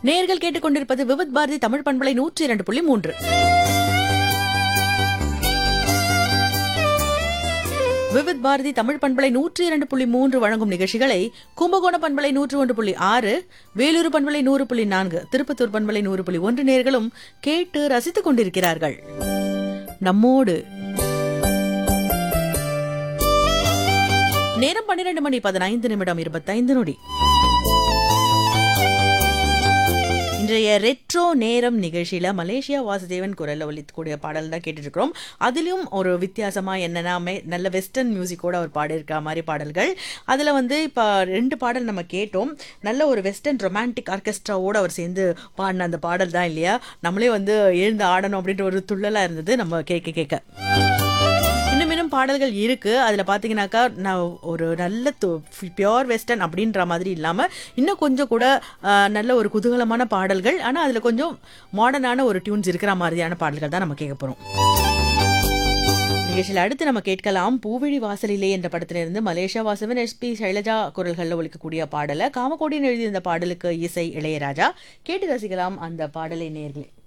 நேர்கள் கேட்டுக்கொண்டிருப்பது விவித் பாரதி தமிழ் பண்பலை நூற்றி இரண்டு புள்ளி மூன்று விவித் பாரதி தமிழ் பண்பலை நூற்றி இரண்டு புள்ளி மூன்று வழங்கும் நிகழ்ச்சிகளை கும்பகோண பண்பலை நூற்று ஒன்று புள்ளி ஆறு வேலூர் பண்பலை நூறு புள்ளி நான்கு திருப்பத்தூர் பண்பலை நூறு புள்ளி ஒன்று நேர்களும் கேட்டு ரசித்துக் கொண்டிருக்கிறார்கள் நம்மோடு நேரம் பன்னிரண்டு மணி பதினைந்து நிமிடம் இருபத்தைந்து நொடி இன்றைய ரெட்ரோ நேரம் நிகழ்ச்சியில மலேசியா வாசுதேவன் குரல்ல ஒலிக்கக்கூடிய பாடல் தான் கேட்டுட்டு இருக்கிறோம் அதிலும் ஒரு வித்தியாசமா என்னன்னா மே- நல்ல வெஸ்டர்ன் மியூசிக்கோட அவர் பாடியிருக்க மாதிரி பாடல்கள் அதுல வந்து இப்ப ரெண்டு பாடல் நம்ம கேட்டோம் நல்ல ஒரு வெஸ்டர்ன் ரொமான்டிக் ஆர்கெஸ்ட்ராவோட அவர் சேர்ந்து பாடின அந்த பாடல் தான் இல்லையா நம்மளே வந்து எழுந்து ஆடணும் அப்படின்ற ஒரு துள்ளலா இருந்தது நம்ம கேட்க கேட்க இன்னும் இன்னும் பாடல்கள் இருக்கு அதுல பாத்தீங்கன்னாக்கா நான் ஒரு நல்ல பியோர் வெஸ்டர்ன் அப்படின்ற மாதிரி இல்லாம இன்னும் கொஞ்சம் கூட ஆஹ், நல்ல ஒரு குதூகலமான பாடல்கள் ஆனா அதுல கொஞ்சம் மாடர்னான ஒரு டியூன்ஸ் இருக்கிற மாதிரியான பாடல்கள் தான் நம்ம கேட்க போறோம் நிகழ்ச்சியில் அடுத்து நம்ம கேட்கலாம் பூவிழி வாசலிலே என்ற படத்திலிருந்து மலேசியா வாசவன் எஸ்பி சைலஜா குரல்களில் ஒலிக்கக்கூடிய பாடலை காமகோடின்னு எழுதிய இந்த பாடலுக்கு இசை இளையராஜா கேட்டு ரசிக்கலாம் அந்த பாடலை நேர்களே